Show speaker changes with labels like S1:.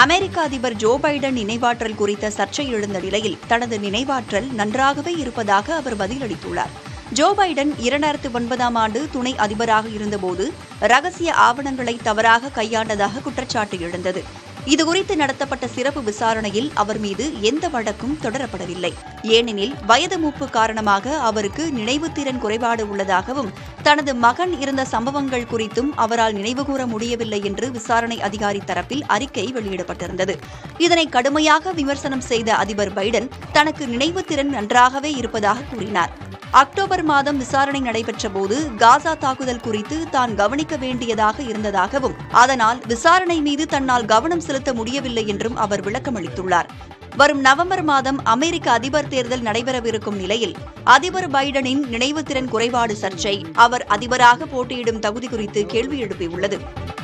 S1: அமெரிக்க அதிபர் Joe Biden நினைவாற்றல் குறித்த சர்ச்சை எழுந்த நிலையில் தனது நினைவாற்றல் நன்றாகவே இருப்பதாக அவர் பதிலளித்துள்ளார் ஜோ பைடன் இரண்டாயிரத்து ஒன்பதாம் ஆண்டு துணை அதிபராக இருந்தபோது ரகசிய ஆவணங்களை தவறாக கையாண்டதாக குற்றச்சாட்டு எழுந்தது இதுகுறித்து நடத்தப்பட்ட சிறப்பு விசாரணையில் அவர் மீது எந்த வழக்கும் தொடரப்படவில்லை ஏனெனில் வயது மூப்பு காரணமாக அவருக்கு நினைவுத்திறன் குறைபாடு உள்ளதாகவும் தனது மகன் இருந்த சம்பவங்கள் குறித்தும் அவரால் நினைவுகூர முடியவில்லை என்று விசாரணை அதிகாரி தரப்பில் அறிக்கை வெளியிடப்பட்டிருந்தது இதனை கடுமையாக விமர்சனம் செய்த அதிபர் பைடன் தனக்கு நினைவுத்திறன் நன்றாகவே இருப்பதாக கூறினார் அக்டோபர் மாதம் விசாரணை நடைபெற்றபோது காசா தாக்குதல் குறித்து தான் கவனிக்க வேண்டியதாக இருந்ததாகவும் அதனால் விசாரணை மீது தன்னால் கவனம் செலுத்த முடியவில்லை என்றும் அவர் விளக்கமளித்துள்ளார் வரும் நவம்பர் மாதம் அமெரிக்க அதிபர் தேர்தல் நடைபெறவிருக்கும் நிலையில் அதிபர் பைடனின் நினைவுத்திறன் குறைபாடு சர்ச்சை அவர் அதிபராக போட்டியிடும் தகுதி குறித்து கேள்வி எழுப்பியுள்ளது